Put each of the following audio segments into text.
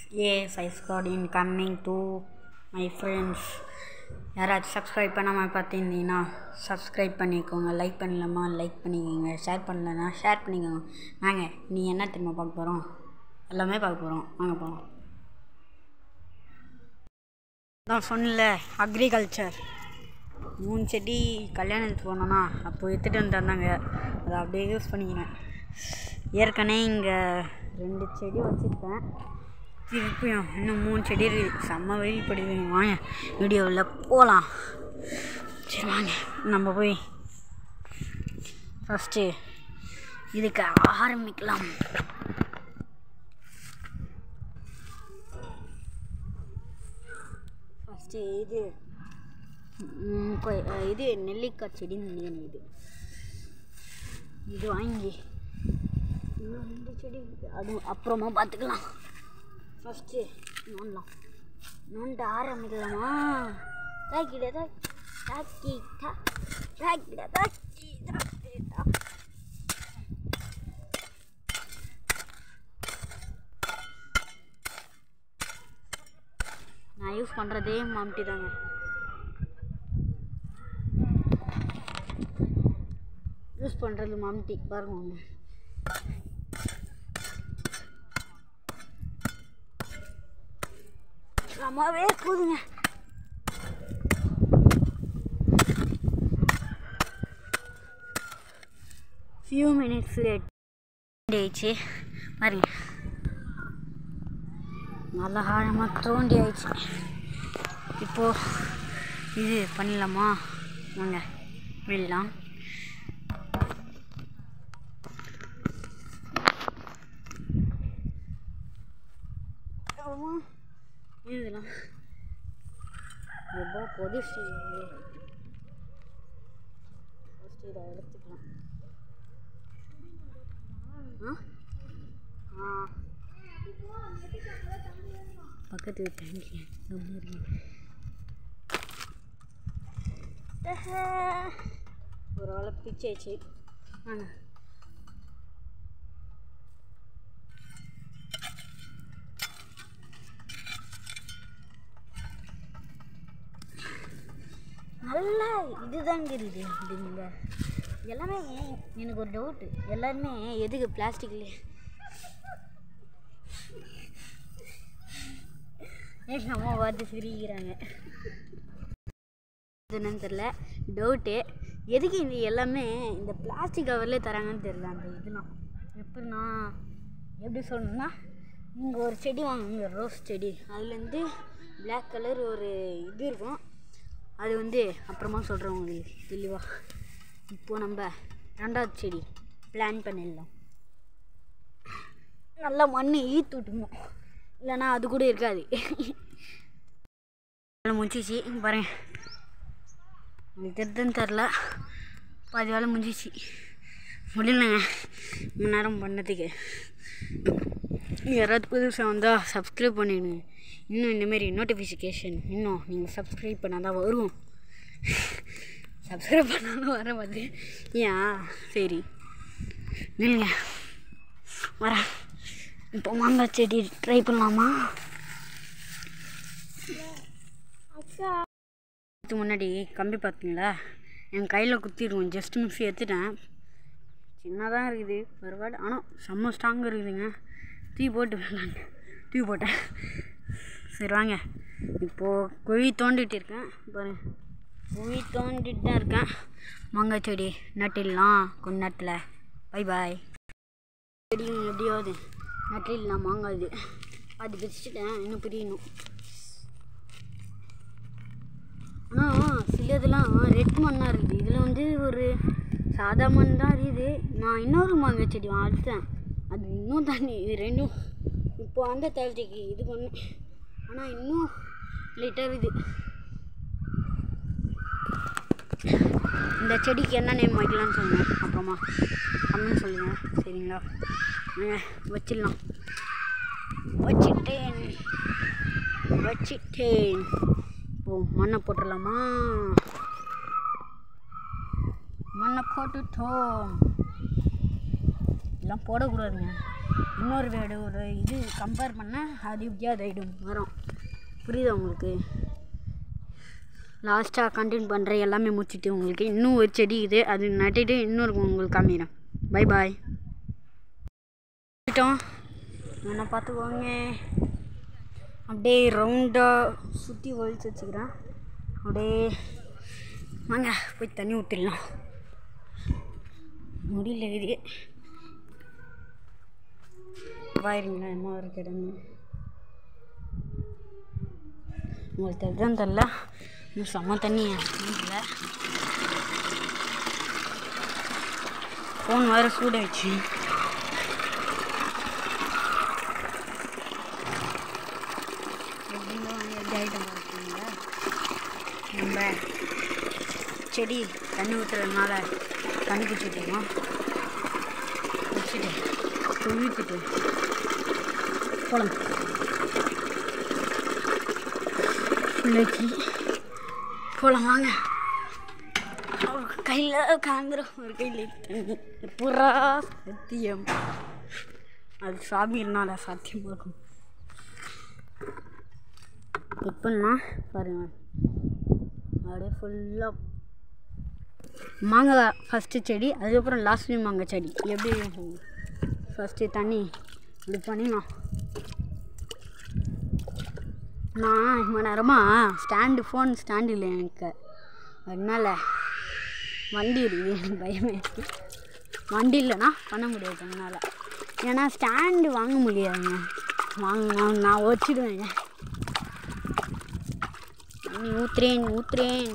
As I Scott in coming to my friends யாராச்சும் subscribe பண்ணாமல் பார்த்துருந்தீங்கன்னா சப்ஸ்கிரைப் பண்ணிக்கோங்க லைக் பண்ணலாமா லைக் பண்ணிக்கோங்க ஷேர் பண்ணலன்னா ஷேர் பண்ணிக்கோங்க வாங்க நீ என்ன திரும்ப பார்க்க போகிறோம் எல்லாமே பார்க்க போகிறோம் வாங்க போகலாம் நான் சொன்னல அக்ரிகல்ச்சர் மூணு செடி கல்யாணத்துக்கு போனோன்னா அப்போ எடுத்துகிட்டு வந்து தந்தாங்க அதை அப்படியே யூஸ் பண்ணிக்கிறேன் ஏற்கனவே இங்கே ரெண்டு செடி வச்சுருக்கேன் திருப்பியும் இன்னும் மூணு செடி இருக்குது செம்ம வெயில் படுது வாங்க வீடியோவில் போகலாம் சரி வாங்க நம்ம போய் ஃபஸ்ட்டு இதுக்கு ஆரம்பிக்கலாம் ஃபஸ்ட்டு இது ம், கொய்- அஹ், இது நெல்லிக்காய் செடின்னு நினைக்கிறேன் இது இது வாங்கி இன்னும் ரெண்டு செடி இருக்கு. அது அப்புறமா பார்த்துக்கலாம் ஃபஸ்ட்டு நோண்டலாம் நோண்ட ஆரம்பிக்கலாமா தாக்கிட தாக்கி தா தாக்கிட தாக்கி தாக்கி தா நான் யூஸ் பண்ணுறதே மம்டி தாங்க யூஸ் பண்ணுறது மம்டி பாருங்க ஒன்று ரொம்பவே போதுங்க ஃபியூ மினிட்ஸ் லேட் ஆயிடுச்சு பாருங்க நல்லா ஆழமாக தோண்டி ஆயிடுச்சு இப்போது இது பண்ணலாமா வாங்க விடலாம் ஆமா இதெல்லாம் ரொம்ப கொதிச்சு ஃபஸ்ட்டு இதை எடுத்துக்கலாம் ஆ ஆ பக்கத்து வீட்டு ரொம்ப இருக்கு ஒரு வேளை பிச்சாச்சு வாங்க நல்லா இதுதாங்க இருக்குது இதுங்க எல்லாமே எனக்கு ஒரு டவுட்டு எல்லாருமே எதுக்கு பிளாஸ்டிக்ல எங்கள் அம்மா பார்த்து சிரிக்கிறாங்க என்னன்னு தெரில டவுட்டு எதுக்கு இந்த எல்லாமே இந்த பிளாஸ்டிக் கவர்லேயே தராங்கன்னு தெரில அந்த இதெல்லாம் எப்படின்னா எப்படி சொல்லணும்னா இங்கே ஒரு செடி வாங்குங்க ரோஸ் செடி அதுலேருந்து பிளாக் கலர் ஒரு இது இருக்கும் அது வந்து அப்புறமா சொல்கிறேன் உங்களுக்கு தெளிவாக இப்போது நம்ம ரெண்டாவது செடி பிளான் பண்ணிடலாம் நல்லா மண் ஈத்து விட்டுணும் இல்லைன்னா அது கூட இருக்காது வேலை முடிச்சிச்சு பாருங்க உங்களுக்கு தெரிதுன்னு தெரில பாதி வேலை முடிஞ்சிச்சு முடியலங்க மணி நேரம் பண்ணதுக்கு யாராவது புதுசாக வந்தால் சப்ஸ்கிரைப் பண்ணிடுங்க இன்னும் இந்தமாரி நோட்டிஃபிகேஷன் இன்னும் நீங்கள் சப்ஸ்கிரைப் பண்ணால் தான் வரும் சப்ஸ்கிரைப் பண்ணாலும் வர வந்து ஏன் சரி நில்லுங்க வரேன் இப்போ மாங்காய் செடி ட்ரை பண்ணலாமா இதுக்கு முன்னாடி கம்பி பார்த்தீங்களா என் கையில் குத்திடுவோம் ஜஸ்ட் மிக்ஸி எடுத்துட்டேன் சின்னதாக இருக்குது பரவாயில்ல ஆனால் செம்ம ஸ்ட்ராங் இருக்குதுங்க தூக்கி போட்டு வேணாங்க தூக்கி போட்டேன் சரி வாங்க இப்போது குழி தோண்டிட்டு இருக்கேன் பாருங்க குழி தோண்டிட்டு தான் இருக்கேன் மாங்காய் செடி நட்டிடலாம் கொஞ்ச நேரத்தில் பை பாய் செடியும் எப்படியாவது நட்டிடலாம் மாங்காய் இது அது பிரிச்சுட்டேன் இன்னும் பிரியணும் ஆனால் சிலதெல்லாம் ரெட் மண்ணாக இருக்குது இதில் வந்து ஒரு சாதா மண் தான் இருக்குது நான் இன்னொரு மாங்காய் செடி வளர்த்தேன் அது இன்னும் தண்ணி இது ரெண்டும் இப்போ அந்த தளர்ச்சிக்கு இது பண்ணேன் ஆனால் இன்னும் லைட்டாக இருக்குது இந்த செடிக்கு என்ன நேம் வைக்கலாம்னு சொல்லுங்கள் அப்புறமா கம்மின்னு சொல்லுங்கள் சரிங்களா வாங்க வச்சிடலாம் வச்சிட்டேன் வச்சிட்டேன் ஓ மண்ணை போட்டுடலாமா மண்ணை போட்டுட்டோம் இதெல்லாம் போடக்கூடாதுங்க இன்னொரு வீடு ஒரு இது கம்பேர் பண்ணால் அது வித்தியாசம் மரம் புரியுதா உங்களுக்கு லாஸ்ட்டாக கண்டினியூ பண்ணுற எல்லாமே முடிச்சுட்டு உங்களுக்கு இன்னும் ஒரு செடி இது அது நட்டுட்டு இன்னொரு உங்களுக்கு காமிக்கிறேன் பை பாய் என்ன பார்த்துக்கோங்க அப்படியே ரவுண்டாக சுற்றி ஒழிச்சு வச்சுக்கிறேன் அப்படியே வாங்க போய் தண்ணி ஊற்றிடலாம் முடியல இது பாயிருங்களா என்ன ஒரு கிடங்கு உங்களுக்கு தெரிதான் தெரில இன்னும் செம்ம தண்ணி இல்லை ஃபோன் வேறு சூடாயிடுச்சு எப்படிங்களோ எப்படி ஐட்டம் இருக்கீங்களா நம்ம செடி தண்ணி ஊற்றுறதுனால தண்ணி குடிச்சுட்டோம் குடிச்சிட்டு தொழுவித்துட்டு போலாம் பிள்ளைக்கு போலாம் வாங்க ஒரு கையில் காந்துரும் ஒரு கையில் தண்ணி புறா சத்தியம் அது சாமினால சாத்தியமாக இருக்கும் எப்படின்னா பாருங்க அப்படியே ஃபுல்லாக மாங்காய் ஃபஸ்ட்டு செடி அதுக்கப்புறம் லாஸ்ட்லேயும் மாங்காய் செடி எப்படி ஃபஸ்ட்டு தண்ணி இப்படி பண்ணிடலாம் நான் இவ்வளோ நேரமாக ஸ்டாண்டு ஃபோன் ஸ்டாண்டு இல்லை எனக்கு அதனால வண்டி இருக்குது எனக்கு பயமே இருக்கு வண்டி இல்லைன்னா பண்ண முடியாது என்னால் ஏன்னா ஸ்டாண்டு வாங்க முடியாதுங்க வாங்கினா நான் வச்சிடுவேங்க தண்ணி ஊற்றுறேன் ஊற்றுறேன்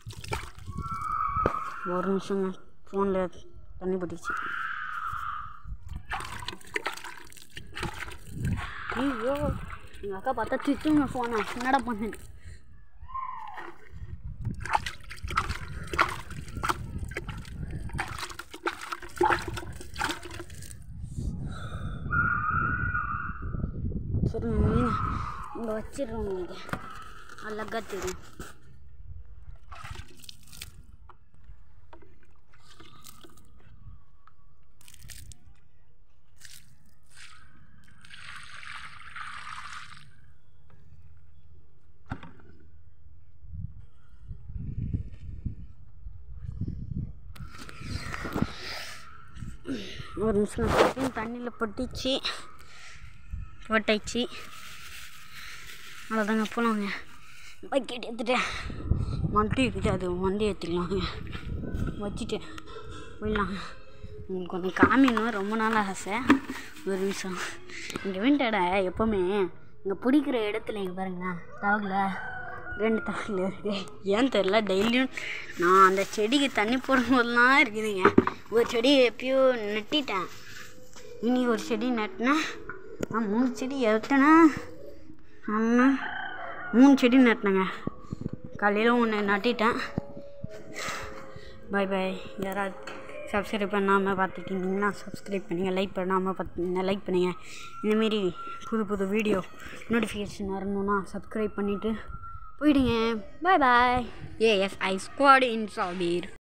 ஒரு நிமிஷங்க ஃபோனில் தண்ணி பட்டுச்சு ஐயோ எங்கள் அக்கா பார்த்தா திட்டுங்க ஃபோனை என்னடா பண்ணேன் சரி இங்கே வச்சிடுறோம் உங்களுக்கு அழகா தெரியும் ஒரு நிமிஷம் செகண்ட் தண்ணியில் பட்டுச்சு போட்டாச்சு அவ்வளோதாங்க போகலாங்க பக்கெட் எடுத்துட்டேன் வண்டி இருக்குது அது வண்டி ஏற்றிக்கலாங்க வச்சுட்டேன் போயிடலாங்க உங்களுக்கு ஒன்று காமிக்கணும் ரொம்ப நாள் ஆசை ஒரு நிமிஷம் இங்கே வீட்டோட எப்போவுமே இங்கே பிடிக்கிற இடத்துல இங்கே பாருங்களேன் தவகல ரெண்டு தவகல இருக்குது ஏன் தெரில டெய்லியும் நான் அந்த செடிக்கு தண்ணி போடும்போதெல்லாம் இருக்குதுங்க ஒரு செடி எப்பயோ நட்டிட்டேன் இன்னைக்கு ஒரு செடி நட்டினேன் நான் மூணு செடி எத்தனை ஆமாம் மூணு செடி நட்டினேங்க காலையில் ஒன்று நட்டிட்டேன் பை பை யாராவது சப்ஸ்கிரைப் பண்ணாமல் பார்த்துட்டு இருந்தீங்கன்னா சப்ஸ்கிரைப் பண்ணுங்கள் லைக் பண்ணாமல் பார்த்து லைக் பண்ணுங்கள் இந்தமாரி புது புது வீடியோ நோட்டிஃபிகேஷன் வரணுன்னா சப்ஸ்கிரைப் பண்ணிவிட்டு போயிடுங்க பாய் பாய் ஏஎஸ்ஐ ஸ்குவாட் இன் சாபீர்